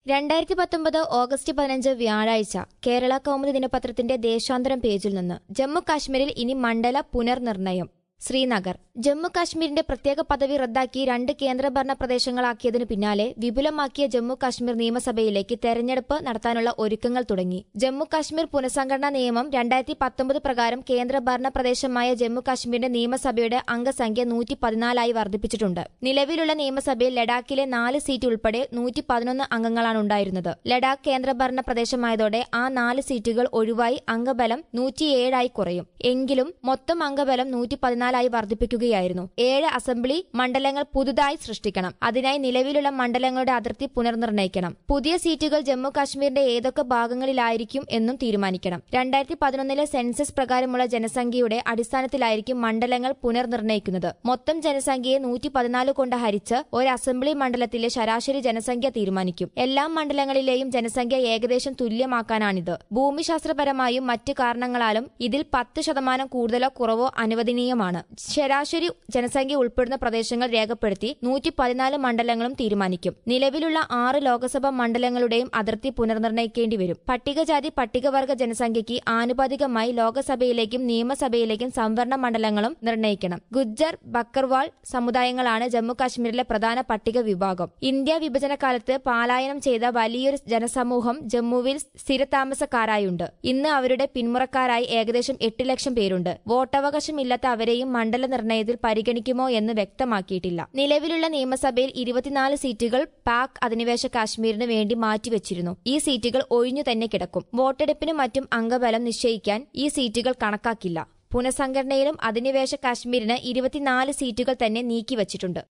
രണ്ടായിരത്തി പത്തൊമ്പത് ഓഗസ്റ്റ് പതിനഞ്ച് വ്യാഴാഴ്ച കേരള കൗമുദി ദിനപത്രത്തിന്റെ ദേശാന്തരം പേജിൽ നിന്ന് ജമ്മു കാശ്മീരിൽ ഇനി മണ്ഡല പുനർനിർണയം ശ്രീനഗർ ജമ്മു കാശ്മീരിന്റെ പ്രത്യേക പദവി റദ്ദാക്കി രണ്ട് കേന്ദ്രഭരണ പ്രദേശങ്ങളാക്കിയതിനു പിന്നാലെ വിപുലമാക്കിയ ജമ്മു കാശ്മീർ നിയമസഭയിലേക്ക് തെരഞ്ഞെടുപ്പ് നടത്താനുള്ള ഒരുക്കങ്ങൾ തുടങ്ങി ജമ്മു കാശ്മീർ പുനഃസംഘടനാ നിയമം രണ്ടായിരത്തി പത്തൊമ്പത് പ്രകാരം കേന്ദ്രഭരണ പ്രദേശമായ ജമ്മു കാശ്മീരിന്റെ നിയമസഭയുടെ അംഗസംഖ്യ നൂറ്റി പതിനാലായി വർദ്ധിപ്പിച്ചിട്ടുണ്ട് നിലവിലുള്ള നിയമസഭയിൽ ലഡാക്കിലെ നാല് സീറ്റ് ഉൾപ്പെടെ നൂറ്റി പതിനൊന്ന് അംഗങ്ങളാണ് ഉണ്ടായിരുന്നത് ലഡാക്ക് കേന്ദ്രഭരണ പ്രദേശമായതോടെ ആ നാല് സീറ്റുകൾ ഒഴിവായി അംഗബലം നൂറ്റിയേഴായി കുറയും എങ്കിലും മൊത്തം അംഗബലം നൂറ്റി പതിനാലായി വർദ്ധിപ്പിക്കുകയായിരുന്നു ഏഴ് അസംബ്ലി മണ്ഡലങ്ങൾ പുതുതായി സൃഷ്ടിക്കണം അതിനായി നിലവിലുള്ള മണ്ഡലങ്ങളുടെ അതിർത്തി പുനർനിർണ്ണയിക്കണം പുതിയ സീറ്റുകൾ ജമ്മു കാശ്മീരിന്റെ ഏതൊക്കെ ഭാഗങ്ങളിലായിരിക്കും എന്നും തീരുമാനിക്കണം രണ്ടായിരത്തി പതിനൊന്നിലെ സെൻസസ് പ്രകാരമുള്ള ജനസംഖ്യയുടെ അടിസ്ഥാനത്തിലായിരിക്കും മണ്ഡലങ്ങൾ പുനർനിർണ്ണയിക്കുന്നത് മൊത്തം ജനസംഖ്യയെ നൂറ്റി പതിനാല് കൊണ്ട് ഹരിച്ച് ഒരു അസംബ്ലി മണ്ഡലത്തിലെ ശരാശരി ജനസംഖ്യ തീരുമാനിക്കും എല്ലാ മണ്ഡലങ്ങളിലെയും ജനസംഖ്യ ഏകദേശം തുല്യമാക്കാനാണിത് ഭൂമിശാസ്ത്രപരമായും മറ്റ് കാരണങ്ങളാലും ഇതിൽ പത്ത് ശതമാനം കൂടുതലോ കുറവോ അനുവദനീയമാണ് ശരാശരി ജനസംഖ്യ ഉൾപ്പെടുന്ന പ്രദേശങ്ങൾ രേഖപ്പെടുത്തി നൂറ്റി പതിനാല് മണ്ഡലങ്ങളും തീരുമാനിക്കും നിലവിലുള്ള ആറ് ലോക്സഭാ മണ്ഡലങ്ങളുടെയും അതിർത്തി പുനർനിർണ്ണയിക്കേണ്ടി വരും പട്ടികജാതി പട്ടികവർഗ ജനസംഖ്യയ്ക്ക് ആനുപാതികമായി ലോക്സഭയിലേക്കും നിയമസഭയിലേക്കും സംവരണ മണ്ഡലങ്ങളും നിർണ്ണയിക്കണം ഗുജ്ജർ ബക്കർവാൾ സമുദായങ്ങളാണ് ജമ്മു കാശ്മീരിലെ പ്രധാന പട്ടിക വിഭാഗം ഇന്ത്യ വിഭജന കാലത്ത് പലായനം ചെയ്ത വലിയൊരു ജനസമൂഹം ജമ്മുവിൽ സ്ഥിരതാമസക്കാരായുണ്ട് ഇന്ന് അവരുടെ പിന്മുറക്കാരായി ഏകദേശം എട്ട് ലക്ഷം പേരുണ്ട് വോട്ടവകാശമില്ലാത്ത അവരെയും മണ്ഡല നിർണയത്തിൽ പരിഗണിക്കുമോ എന്ന് വ്യക്തമാക്കിയിട്ടില്ല നിലവിലുള്ള നിയമസഭയിൽ ഇരുപത്തിനാല് സീറ്റുകൾ പാക് അധിനിവേശ കാശ്മീരിന് വേണ്ടി മാറ്റിവെച്ചിരുന്നു ഈ സീറ്റുകൾ ഒഴിഞ്ഞു തന്നെ കിടക്കും വോട്ടെടുപ്പിനും മറ്റും അംഗബലം നിശ്ചയിക്കാൻ ഈ സീറ്റുകൾ കണക്കാക്കില്ല പുനഃസംഘടനയിലും അധിനിവേശ കാശ്മീരിന് ഇരുപത്തിനാല് സീറ്റുകൾ തന്നെ നീക്കിവച്ചിട്ടുണ്ട്